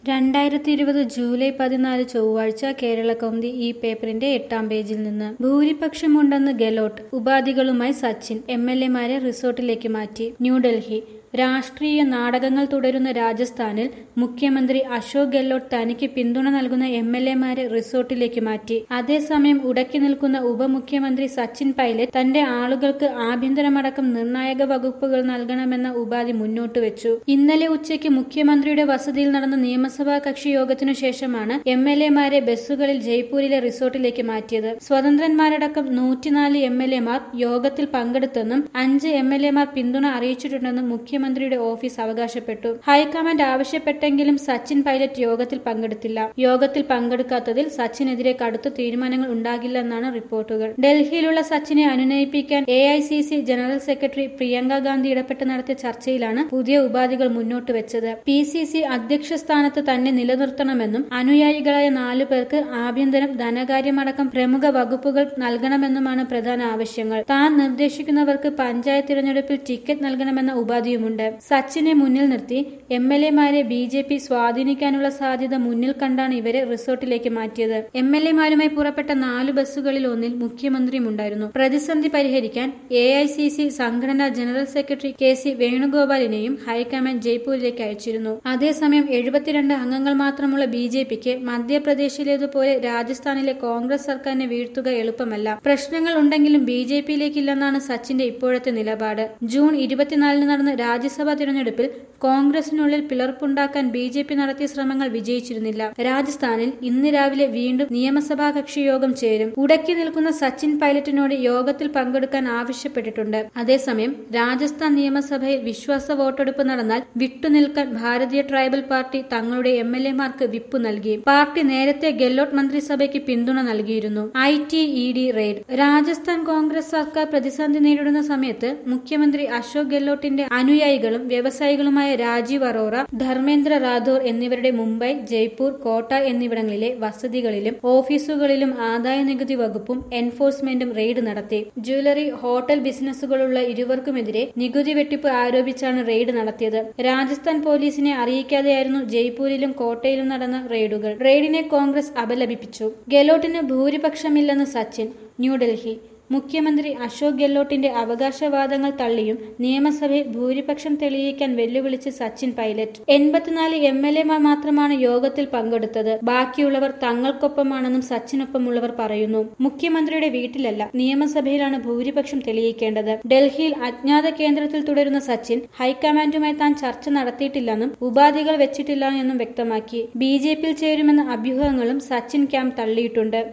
രണ്ടായിരത്തി ഇരുപത് ജൂലൈ പതിനാല് ചൊവ്വാഴ്ച കേരള കൗമുദി ഈ പേപ്പറിന്റെ എട്ടാം പേജിൽ നിന്ന് ഭൂരിപക്ഷമുണ്ടെന്ന് ഗെലോട്ട് ഉപാധികളുമായി സച്ചിൻ എം എൽ എമാരെ റിസോർട്ടിലേക്ക് മാറ്റി ന്യൂഡൽഹി രാഷ്ട്രീയ നാടകങ്ങൾ തുടരുന്ന രാജസ്ഥാനിൽ മുഖ്യമന്ത്രി അശോക് ഗെഹ്ലോട്ട് തനിക്ക് പിന്തുണ നൽകുന്ന എം എൽ എമാരെ റിസോർട്ടിലേക്ക് മാറ്റി അതേസമയം ഉടക്കി നിൽക്കുന്ന ഉപമുഖ്യമന്ത്രി സച്ചിൻ പൈലറ്റ് തന്റെ ആളുകൾക്ക് ആഭ്യന്തരമടക്കം നിർണായക വകുപ്പുകൾ നൽകണമെന്ന ഉപാധി മുന്നോട്ട് വെച്ചു ഇന്നലെ ഉച്ചയ്ക്ക് മുഖ്യമന്ത്രിയുടെ വസതിയിൽ നടന്ന നിയമസഭാ കക്ഷി യോഗത്തിനു ശേഷമാണ് എം എൽ എമാരെ ബസ്സുകളിൽ ജയ്പൂരിലെ റിസോർട്ടിലേക്ക് മാറ്റിയത് സ്വതന്ത്രന്മാരടക്കം നൂറ്റിനാല് എം എൽ എമാർ യോഗത്തിൽ പങ്കെടുത്തെന്നും അഞ്ച് എം എൽ എമാർ പിന്തുണ അറിയിച്ചിട്ടുണ്ടെന്നും മുഖ്യമന്ത്രിയുടെ ഓഫീസ് അവകാശപ്പെട്ടു ഹൈക്കമാൻഡ് ആവശ്യപ്പെട്ടെങ്കിലും സച്ചിൻ പൈലറ്റ് യോഗത്തിൽ പങ്കെടുത്തില്ല യോഗത്തിൽ പങ്കെടുക്കാത്തതിൽ സച്ചിനെതിരെ കടുത്ത തീരുമാനങ്ങൾ ഉണ്ടാകില്ലെന്നാണ് റിപ്പോർട്ടുകൾ ഡൽഹിയിലുള്ള സച്ചിനെ അനുനയിപ്പിക്കാൻ A general secretary Priyanka Gandhi ഇടപെട്ട് നടത്തിയ ചർച്ചയിലാണ് പുതിയ ഉപാധികൾ മുന്നോട്ട് വെച്ചത് പി സി സി അധ്യക്ഷ സ്ഥാനത്ത് തന്നെ നിലനിർത്തണമെന്നും അനുയായികളായ നാലു പേർക്ക് ആഭ്യന്തരം ധനകാര്യമടക്കം പ്രമുഖ വകുപ്പുകൾ നൽകണമെന്നുമാണ് പ്രധാന ആവശ്യങ്ങൾ താൻ നിർദ്ദേശിക്കുന്നവർക്ക് പഞ്ചായത്ത് തിരഞ്ഞെടുപ്പിൽ ടിക്കറ്റ് നൽകണമെന്ന ഉപാധിയുമുണ്ട് സച്ചിനെ മുന്നിൽ നിർത്തി എം എൽ എമാരെ ബി ജെ പി സ്വാധീനിക്കാനുള്ള സാധ്യത മുന്നിൽ കണ്ടാണ് ഇവരെ റിസോർട്ടിലേക്ക് മാറ്റിയത് എം എൽ എമാരുമായി പുറപ്പെട്ട നാല് ബസ്സുകളിൽ ഒന്നിൽ മുഖ്യമന്ത്രിയും ഉണ്ടായിരുന്നു പ്രതിസന്ധി പരിഹരിക്കാൻ എ ഐ സി സി സംഘടനാ ജനറൽ സെക്രട്ടറി കെ സി വേണുഗോപാലിനെയും ഹൈക്കമാൻഡ് ജയ്പൂരിലേക്ക് അയച്ചിരുന്നു അതേസമയം എഴുപത്തിരണ്ട് അംഗങ്ങൾ മാത്രമുള്ള ബി ജെ പിക്ക് മധ്യപ്രദേശിലേതുപോലെ രാജസ്ഥാനിലെ കോൺഗ്രസ് സർക്കാരിനെ വീഴ്ത്തുക എളുപ്പമല്ല പ്രശ്നങ്ങൾ ഉണ്ടെങ്കിലും ബി ജെ പിയിലേക്കില്ലെന്നാണ് സച്ചിന്റെ ഇപ്പോഴത്തെ നിലപാട് ജൂൺ ഇരുപത്തിനാലിന് നടന്ന രാജ്യസഭാ തിരഞ്ഞെടുപ്പിൽ കോൺഗ്രസിനുള്ളിൽ പിളർപ്പുണ്ടാക്കാൻ ബി ജെ പി നടത്തിയ ശ്രമങ്ങൾ വിജയിച്ചിരുന്നില്ല രാജസ്ഥാനിൽ ഇന്ന് രാവിലെ വീണ്ടും നിയമസഭാ കക്ഷി യോഗം ചേരും ഉടക്കി നിൽക്കുന്ന സച്ചിൻ പൈലറ്റിനോട് യോഗത്തിൽ പങ്കെടുക്കാൻ ആവശ്യപ്പെട്ടിട്ടുണ്ട് അതേസമയം രാജസ്ഥാൻ നിയമസഭയിൽ വിശ്വാസ വോട്ടെടുപ്പ് നടന്നാൽ വിട്ടുനിൽക്കാൻ ഭാരതീയ ട്രൈബൽ പാർട്ടി തങ്ങളുടെ എം എൽ എമാർക്ക് വിപ്പ് നൽകി പാർട്ടി നേരത്തെ ഗെല്ലോട്ട് മന്ത്രിസഭയ്ക്ക് പിന്തുണ നൽകിയിരുന്നു I T E D raid Rajasthan Congress സർക്കാർ പ്രതിസന്ധി നേരിടുന്ന സമയത്ത് മുഖ്യമന്ത്രി അശോക് ഗെഹ്ലോട്ടിന്റെ അനുയായികളും വ്യവസായികളുമായ രാജീവ് അറോറ ധർമ്മേന്ദ്ര റാഥോർ എന്നിവരുടെ മുംബൈ ജയ്പൂർ കോട്ട എന്നിവിടങ്ങളിലെ വസതികളിലും ഓഫീസുകളിലും ആദായ നികുതി വകുപ്പും എൻഫോഴ്സ്മെന്റും റെയ്ഡ് നടത്തി ജ്വല്ലറി ഹോട്ടൽ ബിസിനസ്സുകളുള്ള ഇരുവർക്കുമെതിരെ നികുതി വെട്ടിപ്പ് ആരോപിച്ചാണ് റെയ്ഡ് നടത്തിയത് രാജസ്ഥാൻ പോലീസിനെ അറിയിക്കാതെയായിരുന്നു ജയ്പൂരിലും കോട്ടയിലും നടന്ന റെയ്ഡുകൾ റെയ്ഡിനെ കോൺഗ്രസ് അപലപിച്ചു ഗെലോട്ടിന് ഭൂരിപക്ഷമില്ലെന്ന് സച്ചിൻ ന്യൂഡൽഹി മുഖ്യമന്ത്രി അശോക് ഗെഹ്ലോട്ടിന്റെ അവകാശവാദങ്ങൾ തള്ളിയും നിയമസഭയിൽ ഭൂരിപക്ഷം തെളിയിക്കാൻ വെല്ലുവിളിച്ച് സച്ചിൻ പൈലറ്റ് എൺപത്തിനാല് എം എൽ എമാർ മാത്രമാണ് യോഗത്തിൽ പങ്കെടുത്തത് ബാക്കിയുള്ളവർ തങ്ങൾക്കൊപ്പമാണെന്നും സച്ചിനൊപ്പമുള്ളവർ പറയുന്നു മുഖ്യമന്ത്രിയുടെ വീട്ടിലല്ല നിയമസഭയിലാണ് ഭൂരിപക്ഷം തെളിയിക്കേണ്ടത് ഡൽഹിയിൽ അജ്ഞാത കേന്ദ്രത്തിൽ തുടരുന്ന സച്ചിൻ ഹൈക്കമാൻഡുമായി താൻ ചർച്ച നടത്തിയിട്ടില്ലെന്നും ഉപാധികൾ വെച്ചിട്ടില്ല എന്നും വ്യക്തമാക്കി ബി ജെ പിയിൽ ചേരുമെന്ന അഭ്യൂഹങ്ങളും സച്ചിൻ ക്യാമ്പ് തള്ളിയിട്ടുണ്ട്